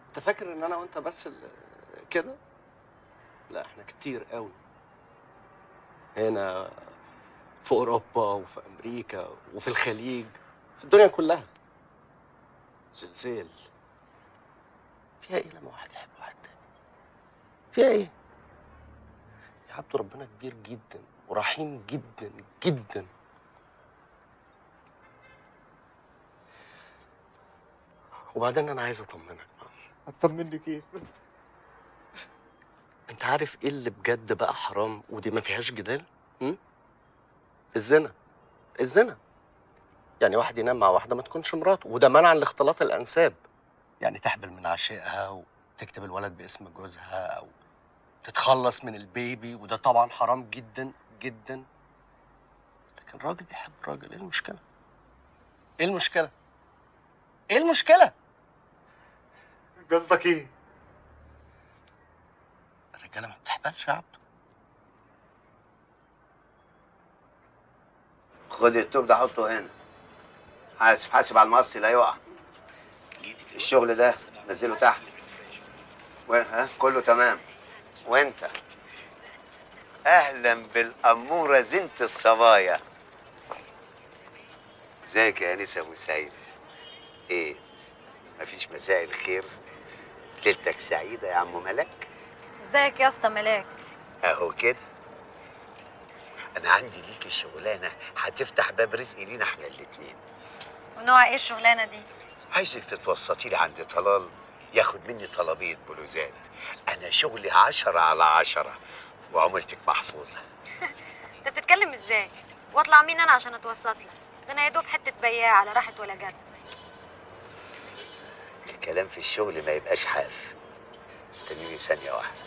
انت فاكر ان انا وانت بس اللي كده لا احنا كتير قوي هنا في اوروبا وفي امريكا وفي الخليج في الدنيا كلها زلزال فيها ايه لما واحد يحب واحد تاني فيها ايه يا عبد ربنا كبير جدا ورحيم جدا جدا وبعدين انا عايز اطمنك هتطمني كيف بس انت عارف ايه اللي بجد بقى حرام ودي ما فيهاش جدال هم؟ الزنا الزنا يعني واحد ينام مع واحده ما تكونش مراته وده منعا لاختلاط الانساب يعني تحبل من عشائها وتكتب الولد باسم جوزها او تتخلص من البيبي وده طبعا حرام جدا جدا لكن راجل بيحب راجل ايه المشكله ايه المشكله ايه المشكله قصدك ايه الرجاله ما بتحبلش يا عبد خد التوب ده حطه هنا حاسب حاسب على المقص لا يقع الشغل ده نزله تحت و... ها كله تمام وانت اهلا بالاموره زينة الصبايا ازيك يا انسه ابو سعيد ايه مفيش مساء الخير ليلتك سعيده يا عم ملك ازيك يا اسطى ملاك اهو كده انا عندي ليكي شغلانه هتفتح باب رزق لينا احنا الاتنين ونوع ايه الشغلانه دي عايزك تتوسطي لي عند طلال ياخد مني طلبية بلوزات أنا شغلي عشرة على عشرة وعملتك محفوظة انت بتتكلم ازاي واطلع مين انا عشان اتوسط لك ده انا يا دوب حته بياع على راحه ولا جد الكلام في الشغل ما يبقاش حاف استنيني ثانية واحدة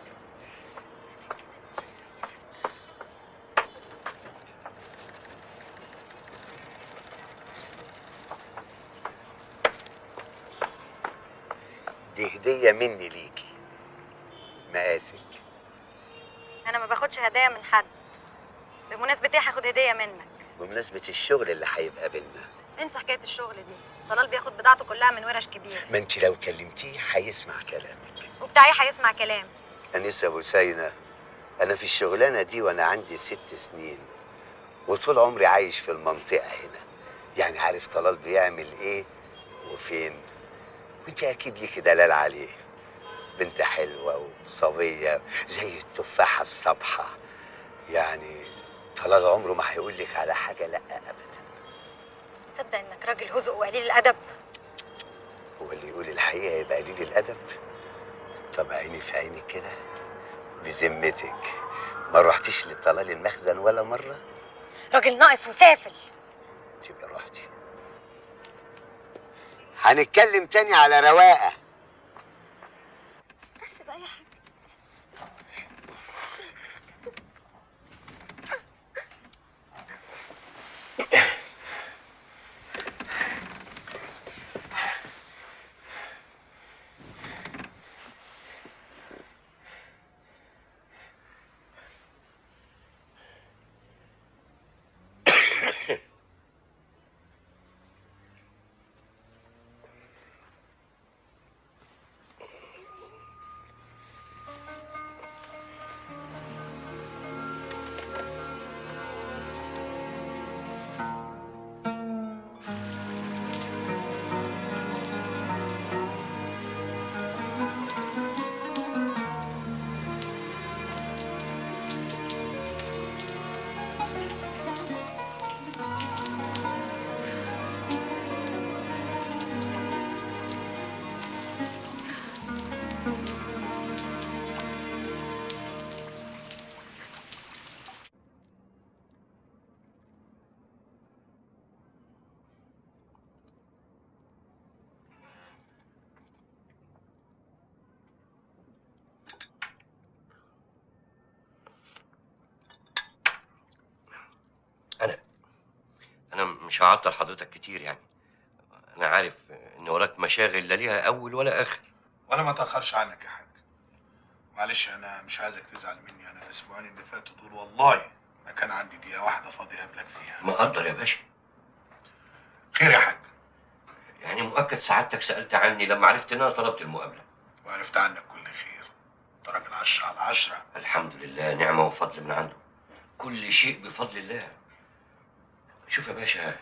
دي هدية مني ليكي مقاسك انا ما باخدش هدايا من حد بمناسبه ايه هاخد هديه منك بمناسبة الشغل اللي هيبقى بينا انسى حكايه الشغل دي طلال بياخد بضاعته كلها من ورش كبيره ما انت لو كلمتيه هيسمع كلامك وبتاعي هيسمع كلام أنسة أبو سينا أنا في الشغلانة دي وأنا عندي ست سنين وطول عمري عايش في المنطقة هنا يعني عارف طلال بيعمل إيه وفين وأنت أكيد ليكي دلال عليه بنت حلوة وصبية زي التفاحة الصبحة يعني طلال عمره ما هيقول لك على حاجة لأ أبدا تصدق انك راجل هزء وقليل الادب هو اللي يقول الحقيقة يبقى قليل الأدب طب عيني في عينك كده بذمتك ما رحتيش لطلال المخزن ولا مرة راجل ناقص وسافل تبقى رحتي هنتكلم تاني على رواقة بس بقى يا حاج انا انا مش هعطل حضرتك كتير يعني انا عارف ان وراك مشاغل لا ليها اول ولا اخر وانا ما اتاخرش عنك يا حاج معلش انا مش عايزك تزعل مني انا الاسبوعين اللي فاتوا دول والله ما كان عندي دقيقه واحده فاضيه اقابلك فيها مقدر يا باشا خير يا حاج يعني مؤكد سعادتك سالت عني لما عرفت ان انا طلبت المقابله وعرفت عنك كل خير انت راجل عشرة على عشرة الحمد لله نعمه وفضل من عنده كل شيء بفضل الله شوف يا باشا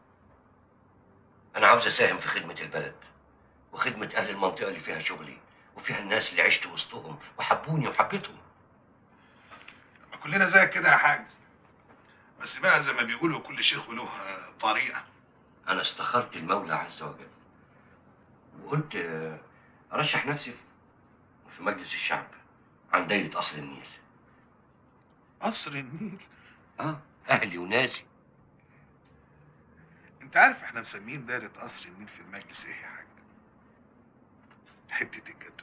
انا عاوز اساهم في خدمه البلد وخدمه اهل المنطقه اللي فيها شغلي وفيها الناس اللي عشت وسطهم وحبوني وحبيتهم ما كلنا زيك كده يا حاج بس بقى زي ما بيقولوا كل شيخ وله آه، طريقة انا استخرت المولى عز وجل وقلت آه، ارشح نفسي في- في مجلس الشعب عن دايره قصر النيل قصر النيل اه اهلي وناسي انت عارف احنا مسمين دايرة قصر النيل في المجلس ايه يا حاج حتة الجاتو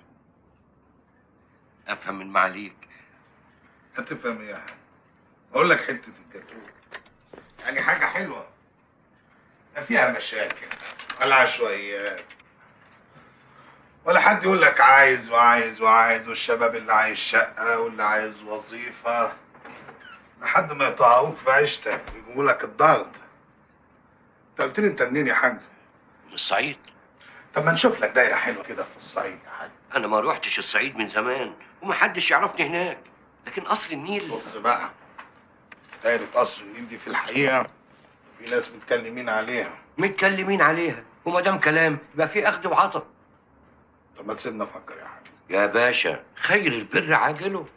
افهم من معاليك هتفهم ايه يا حاج اقول لك حتة الجاتو يعني حاجة حلوة لا فيها مشاكل ولا عشوائيات ولا حد يقول لك عايز وعايز وعايز والشباب اللي عايز شقة واللي عايز وظيفة لحد ما يطهقوك في عيشتك ويجيبوا لك الضغط انت قلت لي انت منين يا حاج؟ من الصعيد طب ما نشوف لك دايرة حلوة كده في الصعيد يا حاج انا ما روحتش الصعيد من زمان ومحدش يعرفني هناك لكن قصر النيل بص بقى دايرة قصر النيل دي في الحقيقة في ناس متكلمين عليها متكلمين عليها وما دام كلام يبقى في اخذ وعطا طب ما تسيبنا افكر يا حاج يا باشا خير البر عاجله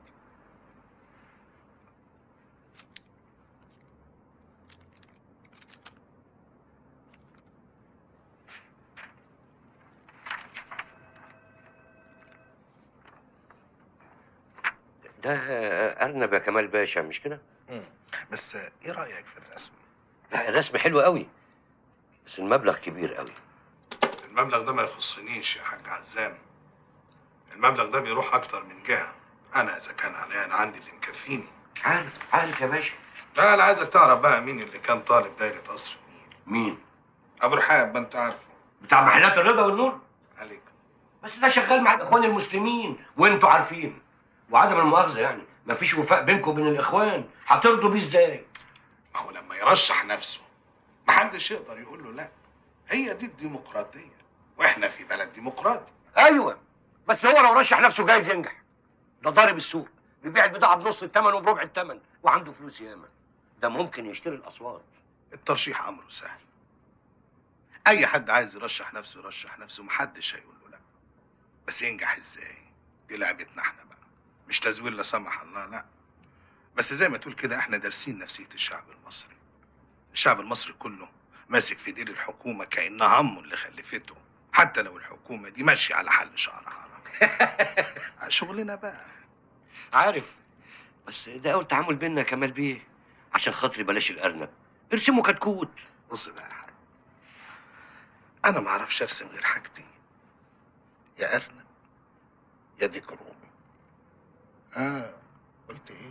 ده أرنب يا كمال باشا مش كده؟ بس ايه رأيك في الرسم؟ لا الرسم حلو قوي بس المبلغ كبير قوي المبلغ ده ما يخصنيش يا حاج عزام المبلغ ده بيروح اكتر من جهة انا اذا كان عليا انا عندي اللي مكفيني عارف عارف يا باشا لا انا عايزك تعرف بقى مين اللي كان طالب دايرة قصر النيل مين؟ ابو رحاب ما انت عارفه بتاع محلات الرضا والنور عليك بس ده شغال مع الاخوان المسلمين وانتوا عارفين وعدم المؤاخذه يعني مفيش وفاء بينكم وبين الاخوان هترضوا بيه ازاي؟ ما هو لما يرشح نفسه محدش يقدر يقول له لا هي دي الديمقراطية واحنا في بلد ديمقراطي ايوه بس هو لو رشح نفسه جايز ينجح ده ضارب السوق بيبيع البضاعه بنص الثمن وبربع الثمن وعنده فلوس ياما ده ممكن يشتري الاصوات الترشيح امره سهل اي حد عايز يرشح نفسه يرشح نفسه محدش هيقول له لا بس ينجح ازاي دي لعبتنا احنا بقى مش تزوير لا سمح الله لا بس زي ما تقول كده احنا دارسين نفسية الشعب المصري الشعب المصري كله ماسك في دير الحكومة كأنها همه اللي خلفته حتى لو الحكومة دي ماشية على حل شعر حرام شغلنا بقى عارف بس ده اول تعامل بينا يا كمال بيه عشان خاطري بلاش الارنب ارسموا كتكوت بص بقى يا حاج انا ما اعرفش ارسم غير حاجتين يا ارنب يا ديك رومي اه قلت ايه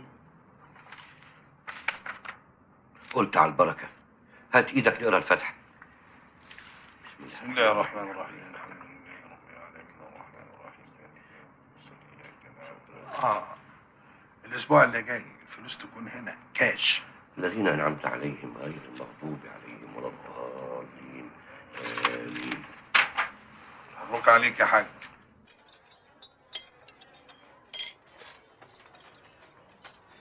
قلت على البركه هات ايدك نقرا الفاتحه بسم الله الرحمن الرحيم الحمد لله رب العالمين الرحمن الرحيم مالك يوم الدين إياك نعبد اه الاسبوع اللي جاي الفلوس تكون هنا كاش الذين انعمت عليهم غير المغضوب عليهم ولا الضالين امين مبروك عليك يا حاج